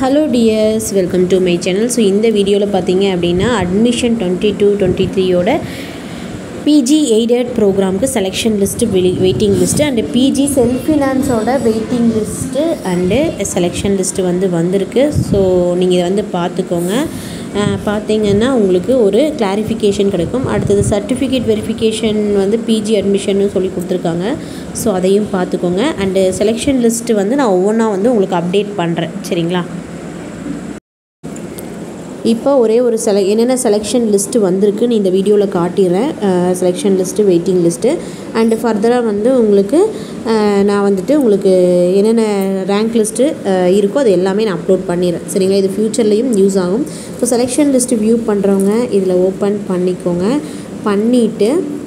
hello dears welcome to my channel so இந்த வீடியோவில் பார்த்தீங்க அப்படின்னா அட்மிஷன் டுவெண்ட்டி டூ டுவெண்ட்டி த்ரீயோட பிஜி எய்டட் ப்ரோக்ராம்க்கு selection list wait waiting list and PG self ஃபினான்ஸோட waiting list and selection list வந்து வந்திருக்கு ஸோ நீங்கள் இதை வந்து பார்த்துக்கோங்க அஹ் பார்த்தீங்கன்னா உங்களுக்கு ஒரு கிளாரிஃபிகேஷன் கிடைக்கும் அடுத்தது சர்டிஃபிகேட் வெரிஃபிகேஷன் வந்து பிஜி அட்மிஷன்னு சொல்லி கொடுத்துருக்காங்க ஸோ அதையும் பார்த்துக்கோங்க அண்டு செலெக்ஷன் லிஸ்ட்டு வந்து நான் ஒவ்வொன்றா வந்து உங்களுக்கு அப்டேட் பண்ணுறேன் சரிங்களா இப்போ ஒரே ஒரு செல என்னென்ன செலெக்ஷன் லிஸ்ட்டு வந்திருக்குன்னு இந்த வீடியோவில் காட்டிடுறேன் selection list waiting list and ஃபர்தராக வந்து உங்களுக்கு அஹ், நான் வந்துட்டு உங்களுக்கு என்னென்ன ரேங்க் லிஸ்ட்டு இருக்கோ அது எல்லாமே நான் அப்லோட் பண்ணிடுறேன் சரிங்களா இது ஃப்யூச்சர்லேயும் யூஸ் ஆகும் ஸோ செலெக்ஷன் லிஸ்ட்டு வியூ பண்ணுறவங்க இதில் ஓப்பன் பண்ணிக்கோங்க பண்ணிவிட்டு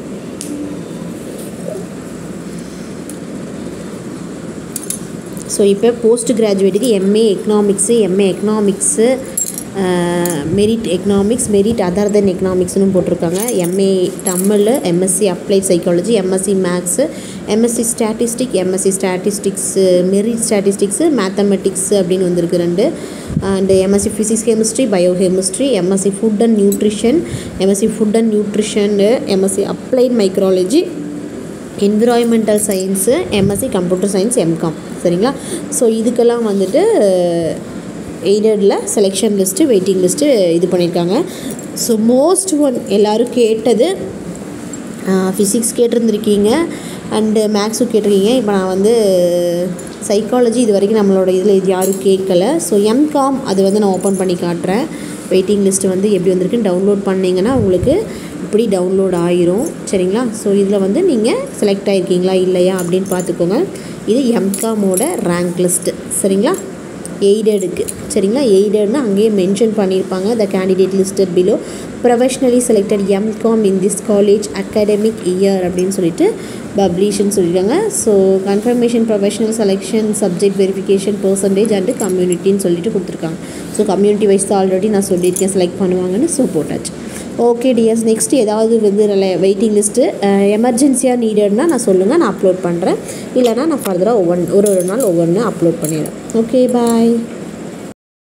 ஸோ இப்போ போஸ்ட் கிராஜுவேட்டுக்கு MA economics MA economics merit economics merit other then எக்கனாமிக்ஸ்னு போட்டிருக்காங்க MA Tamil MSc applied psychology MSc maths MSc statistic MSc statistics merit statistics mathematics அப்படின்னு வந்திருக்கு ரெண்டு and MSc physics chemistry biochemistry MSc food and nutrition MSc food and nutrition MSc applied microbiology environmental science MSc computer science M Com சரிங்களா so இதுக்கெல்லாம் வந்துட்டு எய்டடில் selection list waiting list இது பண்ணியிருக்காங்க so most one எல்லோரும் கேட்டது physics கேட்டிருந்துருக்கீங்க and மேக்ஸும் கேட்டிருக்கீங்க இப்போ நான் வந்து சைக்காலஜி இது வரைக்கும் நம்மளோட இதில் இது யாரும் கேட்கல ஸோ எம்காம் அது வந்து நான் ஓப்பன் பண்ணி காட்டுறேன் வெயிட்டிங் லிஸ்ட்டு வந்து எப்படி வந்திருக்குன்னு டவுன்லோட் பண்ணிங்கன்னா உங்களுக்கு இப்படி டவுன்லோட் ஆயிரும் சரிங்களா ஸோ இதில் வந்து நீங்கள் செலக்ட் ஆகிருக்கீங்களா இல்லையா அப்படின்னு பார்த்துக்கோங்க இது எம்காமோட ரேங்க் லிஸ்ட்டு சரிங்களா எய்டடுக்கு சரிங்களா எய்டட்னு அங்கேயே மென்ஷன் பண்ணியிருப்பாங்க the candidate listed below professionally selected MCom in this college academic year அப்படின்னு சொல்லிட்டு பப்ளிஷ்னு சொல்லியிருக்காங்க so confirmation professional selection subject verification percentage and கம்யூனிட்டின்னு சொல்லிட்டு கொடுத்துருக்காங்க ஸோ கம்யூனிட்டி வைஸ் ஆல்ரெடி நான் சொல்லியிருக்கேன் செலக்ட் பண்ணுவாங்கன்னு ஸோ போட்டாச்சு ஓகே டிஎஸ் நெக்ஸ்ட் ஏதாவது வந்து வெயிட்டிங் லிஸ்ட்டு எமர்ஜென்சியாக நீடட்னா நான் சொல்லுங்கள் நான் அப்லோட் பண்ணுறேன் இல்லைனா நான் ஃபர்தராக ஒவ்வொன்று ஒரு ஒரு நாள் ஒவ்வொன்று அப்லோட் பண்ணிடுறேன் ஓகே பாய்